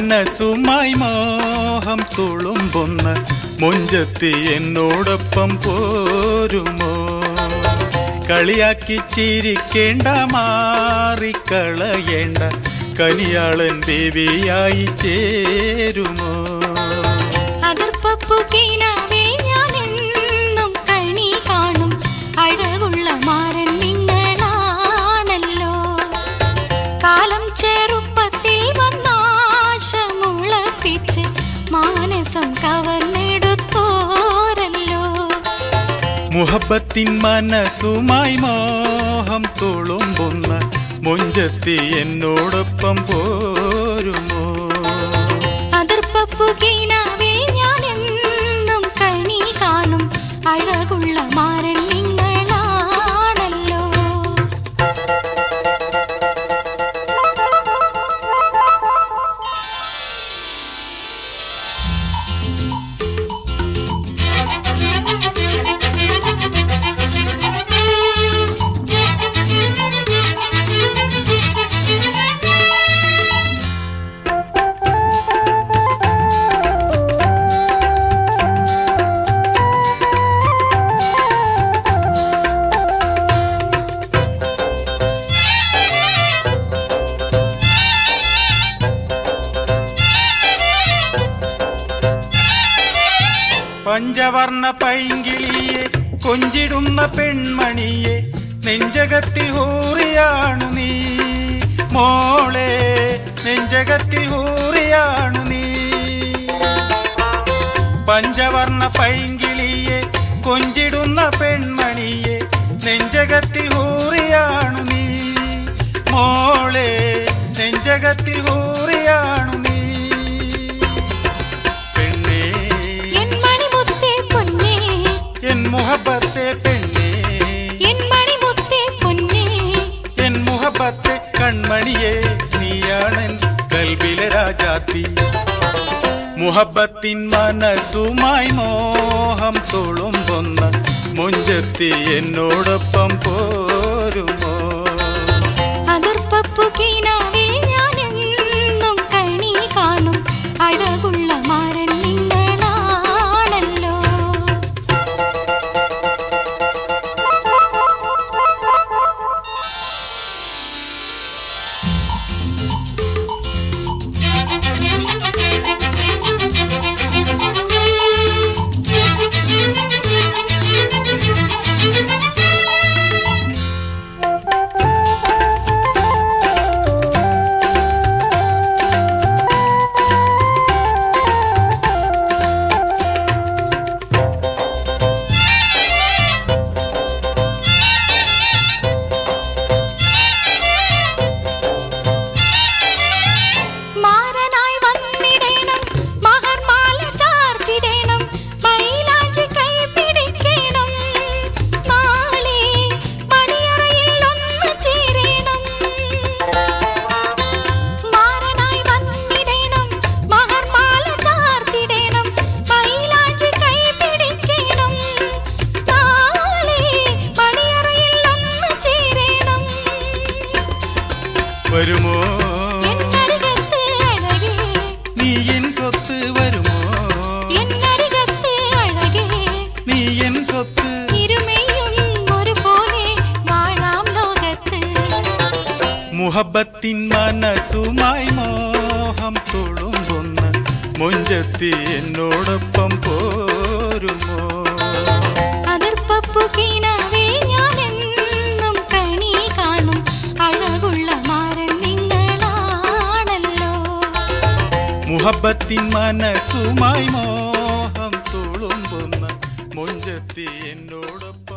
മനസ്സുമായി മോഹം തുളുമ്പുന്ന മുഞ്ചത്തി എന്നോടൊപ്പം പോരുമോ കളിയാക്കി ചിരിക്കേണ്ട മാറിക്കളയേണ്ട കനിയാളൻ ബേബിയായി ചേരുമോ അതിർപ്പപ്പു കീനാവേ ഞാൻ എന്നും കണി കാണും അഴകുള്ള മാരൻ നിങ്ങളാണല്ലോ കാലം ചെറുപ്പത്തിൽ വന്നാശമുളപ്പിച്ച് മാനസം കവർന്നെടുത്തോരല്ലോ മുഹബത്തിൻ മനസ്സുമായി മോഹം തുളുമ്പുന്ന മുഞ്ചത്തി എന്നോടൊപ്പം പോരുമോ അതിർപ്പപ്പു കീനാവേ ഞാൻ എന്നും കണി കാണും അഴകുള്ള മാരൻ നിങ്ങളാണല്ലോ പഞ്ചവർണ്ണ പൈങ്കിളിയെ കൊഞ്ചിടുന്ന പെൺമണിയെ നെഞ്ചകത്തിൽ ഹൂറിയാണു നീ മോളെ നെഞ്ചകത്തിൽ ഹൂറിയാണു നീ പഞ്ചവർണ്ണ പൈങ്കിളിയെ കൊഞ്ചിടുന്ന പെൺമണിയെ നെഞ്ചകത്തിൽ ഹൂറിയാണു നീ മോളെ നെഞ്ചകത്തിൽ ഹൂറിയാണു നീ പെണ്ണേ എൻ മണിമുത്തേ പൊന്നേ എൻ മുഹബത്തെ പെണ്ണേ എൻ മണിമുത്തേ പൊന്നേ എൻ മുഹബത്തെ കൺമണിയെ നീയാണൻ കൽബിലെ രാജാത്തി മുഹബത്തിൻ മനസ്സുമായി മോഹം തുളുമ്പൊന്ന മുഞ്ചത്തി എന്നോടൊപ്പം പോരുമോ അതിർപ്പപ്പു കീനാവേ ഞാൻ എന്നും കണി കാണും അഴകുള്ള മാരൻ നിങ്ങളാണല്ലോ മാരനായി വന്നിടണം മഹർമാല ചാർത്തിടണം മൈലാഞ്ചി കൈ പിടിക്കണം നാളെ മണിയറയിൽ ഒന്ന് ചേരണം മാരനായി വന്നിടണം മഹർമാല ചാർത്തിടണം മൈലാഞ്ചി കൈ പിടിക്കണം നാളെ മണിയറയിൽ ഒന്ന് ചേരണം വരുമോ എന്നരികത്ത് അഴകേ നീ എൻ സ്വത്ത് വരുമോ എന്നരികത്ത് അഴകേ നീ എൻ സ്വത്ത് ഇരുമയും ഒരുപോലെ വാഴാം ലോകത്ത് മുഹബത്തിൻ മനസ്സുമായി മോഹം തുളുമ്പുന്ന മുഞ്ചത്തി എന്നോടൊപ്പം പോരുമോ അതിർപ്പപ്പു കീനാവേ ഞാൻ എന്നും കണി കാണും അഴകുള്ള മാരൻ നിങ്ങളാണല്ലോ മുഹബത്തിൻ മനസ്സുമായി മോഹം തുളുമ്പുന്ന മുഞ്ചത്തി എന്നോടൊപ്പം